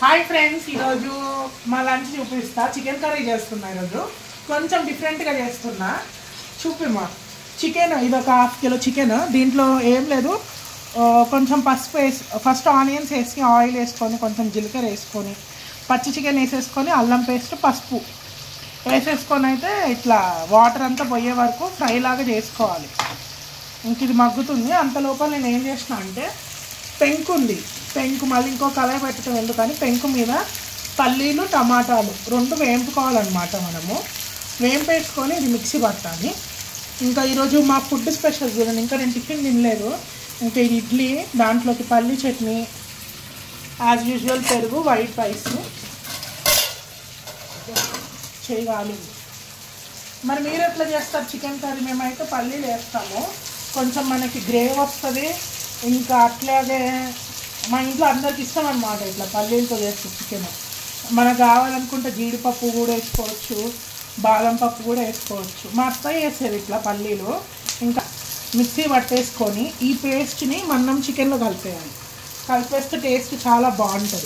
Hi friends ఈరోజు మా lunch చూపిస్తా చికెన్ కర్రీ చేస్తున్నా ఈరోజు కొంచెం డిఫరెంట్గా చేస్తున్నా చూపిమా చికెన్ ఇది ఒక హాఫ్ కిలో చికెన్ దీంట్లో ఏం లేదు ఆ, కొంచెం పసుపు వేసి ఫస్ట్ ఆనియన్స్ వేసి ఆయిల్ వేసుకొని కొంచెం జీలకర్ర వేసుకొని పచ్చి చికెన్ వేసేసుకొని అల్లం పేస్ట్ పసుపు వేసేసుకొని అయితే ఇట్లా వాటర్ అంతా పోయే వరకు ఫ్రై లాగా చేసుకోవాలి ఇంక ఇది మగ్గుతుంది అంత లోపల నేను ఏం చేసిన అంటే పెంకు ఉంది పెంకు మళ్ళీ ఇంకో కలర్ పెట్టడం ఎందుకని పెంకు మీద పల్లీలు టమాటాలు రెండు వేంపుకోవాలన్నమాట మనము వేంపేసుకొని ఇది మిక్సీ పట్టాలి ఇంకా ఈరోజు మా ఫుడ్ స్పెషల్ చూడండి ఇంకా నేను టిఫిన్ తినలేదు ఇంకా ఇది ఇడ్లీ దాంట్లోకి పల్లీ చట్నీ యాజ్ యూజువల్ పెరుగు వైట్ రైస్ చేయగాలి మరి మీరు ఎట్లా చేస్తారు చికెన్ కర్రీ మేమైతే పల్లీలు వేస్తాము కొంచెం మనకి గ్రేవ్ వస్తుంది ఇంకా అట్లాగే మా ఇంట్లో అందరికి ఇష్టం అనమాట ఇట్లా పల్లీలతో చేస్తే చికెన్ మనకు కావాలనుకుంటే జీడిపప్పు కూడా వేసుకోవచ్చు బాదం పప్పు కూడా వేసుకోవచ్చు మా అత్తయ్య వేసేది ఇట్లా పల్లీలు ఇంకా మిక్సీ పట్టేసుకొని ఈ పేస్ట్ని మనం చికెన్లో కలిపేయాలి కలిపేస్తే టేస్ట్ చాలా బాగుంటుంది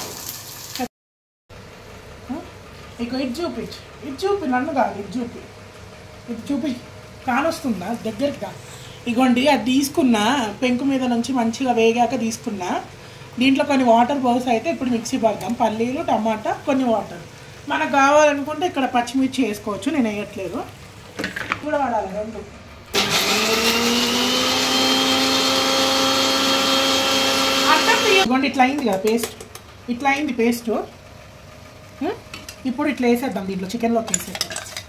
ఇక ఇది చూపించు ఇది చూపి నన్ను కాదు ఇది చూపి ఇది చూపి కానొస్తుందా దగ్గరికి కా ఇగోండి అది తీసుకున్నా పెంకు మీద నుంచి మంచిగా వేగాక తీసుకున్నా దీంట్లో కొన్ని వాటర్ బౌల్స్ అయితే ఇప్పుడు మిక్సీ పడదాం పల్లీలు టమాటా కొన్ని వాటర్ మనకు కావాలనుకుంటే ఇక్కడ పచ్చిమిర్చి వేసుకోవచ్చు నేను వేయట్లేదు కూడా వాడాలి రెండు అర్థం ఇగోండి ఇట్లా అయింది కదా పేస్ట్ ఇట్లా అయింది పేస్ట్ ఉం? ఇప్పుడు ఇట్లా వేసేద్దాం దీంట్లో చికెన్లోకి వేసేద్దాం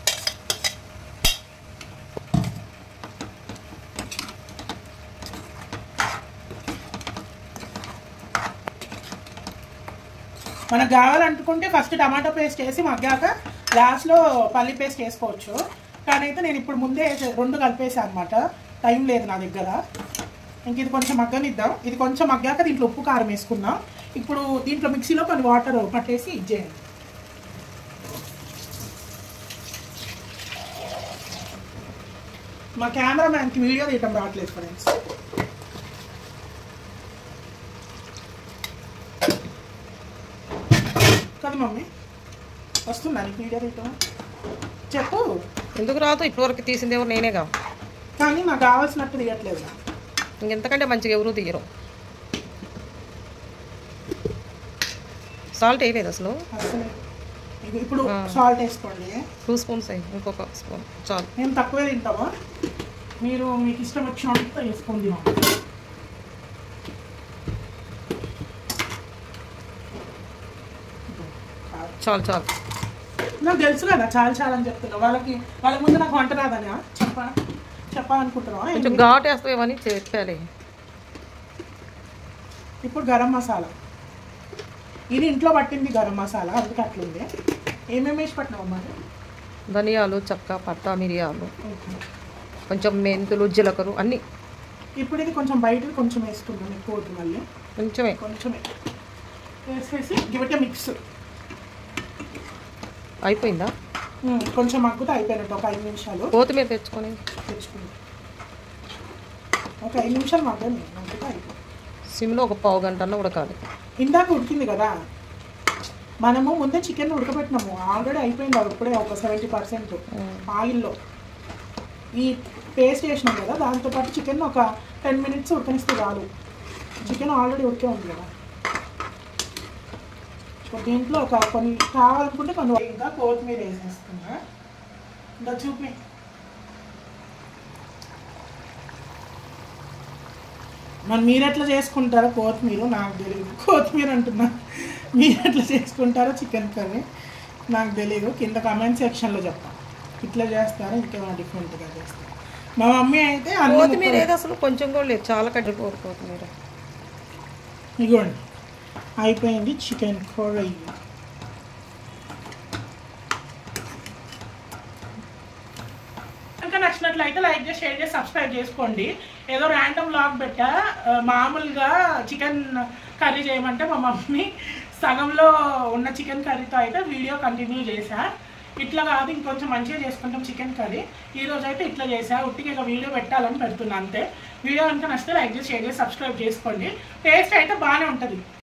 మనకు కావాలనుకుంటే ఫస్ట్ టమాటో పేస్ట్ వేసి మగ్గాక లాస్ట్లో పల్లి పేస్ట్ వేసుకోవచ్చు కానీ అయితే నేను ఇప్పుడు ముందే వేసే- రెండు కలిపేసాను అనమాట టైం లేదు నా దగ్గర ఇంక ఇది కొంచెం మగ్గనిద్దాం ఇది కొంచెం మగ్గాక దీంట్లో ఉప్పు కారం వేసుకుందాం ఇప్పుడు దీంట్లో మిక్సీలో కొన్ని వాటర్ పట్టేసి ఇచ్చేయండి మా కెమెరామ్యాన్కి వీడియో తీయటం రావట్లేదు ఫ్రెండ్స్ కదా మమ్మీ వస్తుందా నీకు వీడియో తీయటం చెప్పు ఎందుకు రాదు ఇప్పటివరకు తీసింది ఎవరు నేనేగా కానీ నాకు కావాల్సినట్టు తీయట్లేదు ఇంకెంతకంటే మంచిగా ఎవరు తీయరు సాల్ట్ వేయలేదు అసలు అసలు ఇగో ఇప్పుడు ఆ. సాల్ట్ వేసుకోండి టూ స్పూన్స్ అయ్యి ఇంకొక స్పూన్ చాలు మేము తక్కువే తింటామా మీరు మీకు ఇష్టం వచ్చినంత వేసుకొని తినండి చాలు చాలు నాకు తెలుసు కదా చాలా చాలా అని చెప్తున్నా వాళ్ళకి వాళ్ళ ముందు నాకు వంట రాదని చెప్పా చెప్పాలనుకుంటున్నావా కొంచెం ఘాట్ వేస్తామని చెప్పాలి ఇప్పుడు గరం మసాలా ఇది ఇంట్లో పట్టింది గరం మసాలా అందుకే అట్లుంది ఏమేమి వేసి పట్టినావమ్మా ధనియాలు చెక్క పట్ట మిరియాలు కొంచెం మెంతులు జీలకర్ర అన్నీ ఇప్పుడు ఇది కొంచెం బయట కొంచెం వేసుకుందాం ఎక్కువ వద్దు మళ్ళీ కొంచెమే కొంచెమే వేసేసి గివటే మిక్స్ అయిపోయిందా కొంచెం మగ్గుతే అయిపోయినట్టు ఒక ఐదు నిమిషాలు కొత్తిమీర తెచ్చుకొని తెచ్చుకుందాం ఒక ఐదు నిమిషాలు మగ్గని మగ్గితే అయిపోయింది సిమ్లో ఒక పావు గంట అన్న ఉడకాలి ఇందాక ఉడికింది కదా మనము ముందే చికెన్ ఉడకబెట్టినాము ఆల్రెడీ అయిపోయింది అది ఇప్పుడే ఒక సెవెంటీ పర్సెంట్ ఆయిల్లో ఈ పేస్ట్ చేసినాం కదా దాంతోపాటు చికెన్ ఒక టెన్ మినిట్స్ ఉడకనిస్తే చాలు చికెన్ ఆల్రెడీ ఉడికే ఉంది కదా సో దీంట్లో ఒక కొన్ని కావాలనుకుంటే కొన్ని ఇంకా కొత్తిమీర వేసేస్తున్నా ఇంకా చూపి మరి మీరు ఎట్లా చేసుకుంటారో కొత్తిమీర నాకు తెలియదు కొత్తిమీర అంటున్నా మీరు ఎట్లా చేసుకుంటారో చికెన్ కర్రీ నాకు తెలియదు కింద కమెంట్ సెక్షన్లో చెప్తాను ఇట్లా చేస్తారో ఇంకేమైనా డిఫరెంట్గా చేస్తారు మా మమ్మీ అయితే అన్ని కొత్తిమీర ముక్కలు- ఏదో అసలు కొంచెం కూడా లేదు చాలా కట్టిపోరు కొత్తిమీర ఇదిగోండి అయిపోయింది చికెన్ కర్రీ ఇంకా నచ్చినట్లయితే లైక్ చేసి షేర్ చేసి సబ్స్క్రైబ్ చేసుకోండి ఏదో ర్యాండమ్ లాగ్ పెట్టా ఆ, మామూలుగా చికెన్ కర్రీ చేయమంటే మా మమ్మీ సగంలో ఉన్న చికెన్ కర్రీతో అయితే వీడియో కంటిన్యూ చేశా ఇట్లా కాదు ఇంకొంచెం మంచిగా చేసుకుంటాం చికెన్ కర్రీ ఈ రోజు అయితే ఇట్లా చేసా ఉట్టిగా ఇక వీడియో పెట్టాలని పెడుతున్నా అంతే వీడియో కనుక నచ్చితే లైక్ చేసి షేర్ చేసి సబ్స్క్రైబ్ చేసుకోండి టేస్ట్ అయితే బాగానే ఉంటుంది